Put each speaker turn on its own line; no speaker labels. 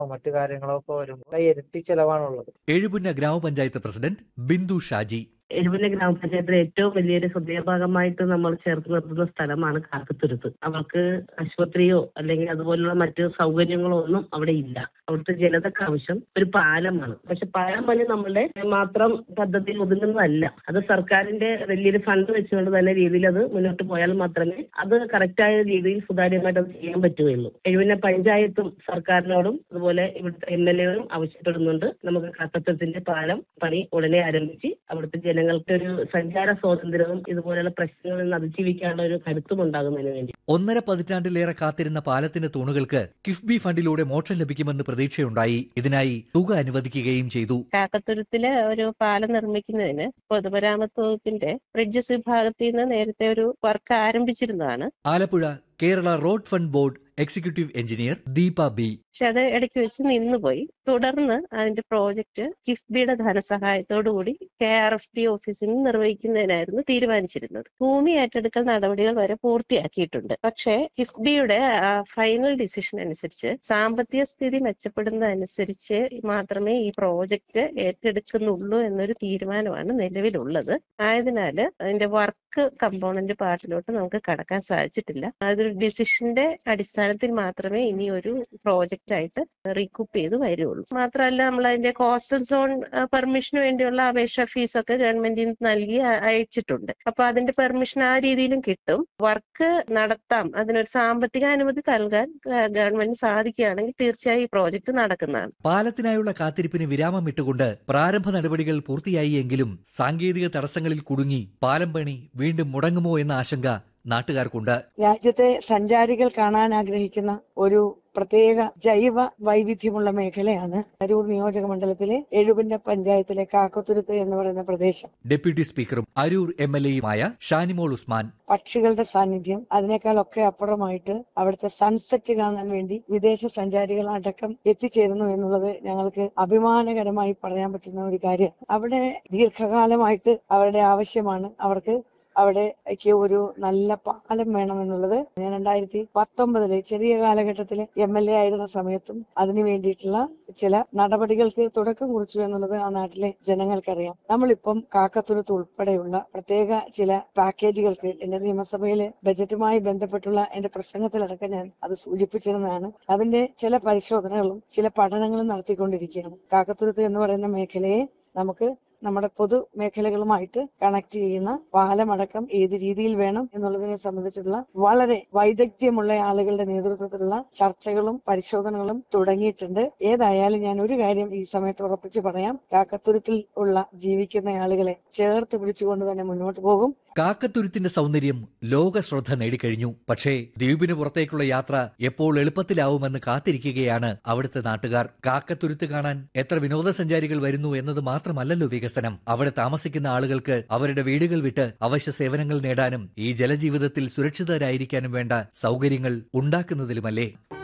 മറ്റു കാര്യങ്ങളൊക്കെ വരുമ്പോൾ ഇരട്ടി ചെലവാണുള്ളത്
എഴുപുന്ന ഗ്രാമപഞ്ചായത്ത് പ്രസിഡന്റ് ബിന്ദു ഷാജി
എഴുപുന്ന ഗ്രാമപഞ്ചായത്തിലെ ഏറ്റവും വലിയൊരു ഹൃദയഭാഗമായിട്ട് നമ്മൾ ചേർത്ത് നിർത്തുന്ന സ്ഥലമാണ് കാക്കത്തുരുത്ത് അവർക്ക് ആശുപത്രിയോ അല്ലെങ്കിൽ അതുപോലുള്ള മറ്റ് സൗകര്യങ്ങളോ ഒന്നും അവിടെ ഇല്ല അവിടുത്തെ ജനതക്ക് ആവശ്യം ഒരു പാലമാണ് പക്ഷെ പാലം പണി നമ്മളുടെ മാത്രം പദ്ധതിയിൽ ഒതുങ്ങുന്നതല്ല അത് സർക്കാരിന്റെ വലിയൊരു ഫണ്ട് വെച്ചുകൊണ്ട് തന്നെ രീതിയിൽ അത് മുന്നോട്ട് പോയാൽ മാത്രമേ അത് കറക്റ്റായ രീതിയിൽ സുതാര്യമായിട്ട് അത് ചെയ്യാൻ പറ്റുകയുള്ളൂ എഴുപുന്ന പഞ്ചായത്തും സർക്കാരിനോടും അതുപോലെ ഇവിടുത്തെ എം എൽ എകളും ആവശ്യപ്പെടുന്നുണ്ട് നമുക്ക് കാക്കത്തുരത്തിന്റെ പാലം പണി ഉടനെ ആരംഭിച്ച് അവിടുത്തെ ജനങ്ങൾക്ക് ഒരു സഞ്ചാര സ്വാതന്ത്ര്യവും ഇതുപോലെയുള്ള പ്രശ്നങ്ങളിൽ നിന്ന് അതിജീവിക്കാനുള്ള ഒരു കരുത്തും ഉണ്ടാകുന്നതിന് വേണ്ടി
ഒന്നര പതിറ്റാണ്ടിലേറെ കാത്തിരുന്ന പാലത്തിന്റെ തൂണുകൾക്ക് കിഫ്ബി ഫണ്ടിലൂടെ മോക്ഷം ലഭിക്കുമെന്ന് പ്രതീക്ഷയുണ്ടായി ഇതിനായി തുക അനുവദിക്കുകയും ചെയ്തു
കാക്കത്തുരുത്തില് ഒരു പാലം നിർമ്മിക്കുന്നതിന് പൊതുമരാമത്ത് വകുപ്പിന്റെ ബ്രിഡ്ജസ് വിഭാഗത്തിൽ നിന്ന് നേരത്തെ ഒരു വർക്ക് ആരംഭിച്ചിരുന്നതാണ്
Alappuzha Kerala road fund board executive engineer Deepa B
പക്ഷെ അത് ഇടയ്ക്ക് വെച്ച് നിന്നുപോയി തുടർന്ന് അതിന്റെ പ്രോജക്റ്റ് കിഫ്ബിയുടെ ധനസഹായത്തോടുകൂടി കെ ആർ എഫ് ടി ഓഫീസിൽ നിന്ന് നിർവഹിക്കുന്നതിനായിരുന്നു തീരുമാനിച്ചിരുന്നത് ഭൂമി ഏറ്റെടുക്കൽ നടപടികൾ വരെ പൂർത്തിയാക്കിയിട്ടുണ്ട് പക്ഷേ കിഫ്ബിയുടെ ഫൈനൽ ഡിസിഷൻ അനുസരിച്ച് സാമ്പത്തിക സ്ഥിതി മെച്ചപ്പെടുന്നതനുസരിച്ച് മാത്രമേ ഈ പ്രോജക്റ്റ് ഏറ്റെടുക്കുന്നുള്ളൂ എന്നൊരു തീരുമാനമാണ് നിലവിലുള്ളത് ആയതിനാൽ അതിന്റെ വർക്ക് കമ്പോണന്റ് പാർട്ടിലോട്ട് നമുക്ക് കടക്കാൻ സാധിച്ചിട്ടില്ല അതൊരു ഡിസിഷന്റെ അടിസ്ഥാനത്തിൽ മാത്രമേ ഇനി ഒരു പ്രോജക്റ്റ് ആയിട്ട് റീകൂപ്പ് ചെയ്ത് വരുള്ളൂ മാത്രമല്ല നമ്മൾ അതിന്റെ കോസ്റ്റൽ സോൺ പെർമിഷന് വേണ്ടിയുള്ള അപേക്ഷ ഫീസ് ഒക്കെ ഗവൺമെന്റിൽ നിന്ന് നൽകി അ- അയച്ചിട്ടുണ്ട് അപ്പൊ അതിന്റെ പെർമിഷൻ ആ രീതിയിലും കിട്ടും വർക്ക് നടത്താം അതിനൊരു സാമ്പത്തിക അനുമതി നൽകാൻ ഗ- ഗവൺമെന്റിന് സാധിക്കുകയാണെങ്കിൽ തീർച്ചയായും ഈ പ്രോജക്റ്റ് നടക്കുന്നതാണ്
പാലത്തിനായുള്ള കാത്തിരിപ്പിന് വിരാമം ഇട്ടുകൊണ്ട് പ്രാരംഭ നടപടികൾ പൂർത്തിയായി എങ്കിലും സാങ്കേതിക തടസ്സങ്ങളിൽ കുടുങ്ങി പാലം പണി വീണ്ടും മുടങ്ങുമോ എന്ന ആശങ്ക നാട്ടുകാർക്കുണ്ട്
രാജ്യത്തെ സഞ്ചാരികൾ കാണാൻ ആഗ്രഹിക്കുന്ന ഒരു പ്രത്യേക ജൈവ വൈവിധ്യമുള്ള മേഖലയാണ് അരൂർ നിയോജക മണ്ഡലത്തിലെ എഴുപിന്റെ പഞ്ചായത്തിലെ കാക്കത്തുരുത്ത് എന്ന് പറയുന്ന പ്രദേശം
ഡെപ്യൂട്ടി സ്പീക്കറും അരൂർ എം എൽ എയുമായ ഷാനിമോൾ ഉസ്മാൻ
പക്ഷികളുടെ സാന്നിധ്യം അതിനേക്കാളൊക്കെ അപ്പുറമായിട്ട് അവിടുത്തെ സൺസെറ്റ് കാണാൻ വേണ്ടി വിദേശ സഞ്ചാരികൾ അടക്കം എത്തിച്ചേരുന്നു എന്നുള്ളത് ഞങ്ങൾക്ക് അഭിമാനകരമായി പറയാൻ പറ്റുന്ന ഒരു കാര്യം അവിടെ ദീർഘകാലമായിട്ട് അവരുടെ ആവശ്യമാണ് അവർക്ക് അവിടേക്ക് ഒരു നല്ല പാലം വേണമെന്നുള്ളത് ഞാൻ രണ്ടായിരത്തി പത്തൊമ്പതില് ചെറിയ കാലഘട്ടത്തിൽ എം എൽ എ ആയിരുന്ന സമയത്തും അതിനു വേണ്ടിയിട്ടുള്ള ചില നടപടികൾക്ക് തുടക്കം കുറിച്ചു എന്നുള്ളത് ആ നാട്ടിലെ ജനങ്ങൾക്കറിയാം നമ്മളിപ്പം കാക്കത്തുരുത്ത് ഉൾപ്പെടെയുള്ള പ്രത്യേക ചില പാക്കേജുകൾക്ക് എന്റെ നിയമസഭയിലെ ബജറ്റുമായി ബന്ധപ്പെട്ടുള്ള എന്റെ പ്രസംഗത്തിലടക്കം ഞാൻ അത് സൂചിപ്പിച്ചിരുന്നതാണ് അതിന്റെ ചില പരിശോധനകളും ചില പഠനങ്ങളും നടത്തിക്കൊണ്ടിരിക്കുകയാണ് കാക്കത്തുരുത്ത് എന്ന് പറയുന്ന മേഖലയെ നമുക്ക് നമ്മുടെ പൊതു മേഖലകളുമായിട്ട് കണക്ട് ചെയ്യുന്ന പാലമടക്കം ഏത് രീതിയിൽ വേണം എന്നുള്ളതിനെ സംബന്ധിച്ചിട്ടുള്ള വളരെ വൈദഗ്ധ്യമുള്ള ആളുകളുടെ നേതൃത്വത്തിലുള്ള ചർച്ചകളും പരിശോധനകളും തുടങ്ങിയിട്ടുണ്ട് ഏതായാലും ഞാൻ ഒരു കാര്യം ഈ സമയത്ത് ഉറപ്പിച്ച് പറയാം കാക്കത്തുരുത്തിൽ ഉള്ള ജീവിക്കുന്ന ആളുകളെ ചേർത്ത് പിടിച്ചുകൊണ്ട് തന്നെ മുന്നോട്ട് പോകും
കാക്കത്തുരുത്തിന്റെ സൗന്ദര്യം ലോക ശ്രദ്ധ നേടിക്കഴിഞ്ഞു പക്ഷേ ദ്വീപിന് പുറത്തേക്കുള്ള യാത്ര എപ്പോൾ എളുപ്പത്തിലാവുമെന്ന് കാത്തിരിക്കുകയാണ് അവിടുത്തെ നാട്ടുകാർ കാക്കത്തുരുത്ത് കാണാൻ എത്ര വിനോദസഞ്ചാരികൾ വരുന്നു എന്നത് മാത്രമല്ലല്ലോ വികസനം അവിടെ താമസിക്കുന്ന ആളുകൾക്ക് അവരുടെ വീടുകൾ വിട്ട് അവശ്യ സേവനങ്ങൾ നേടാനും ഈ ജലജീവിതത്തിൽ സുരക്ഷിതരായിരിക്കാനും വേണ്ട സൗകര്യങ്ങൾ ഉണ്ടാക്കുന്നതിലുമല്ലേ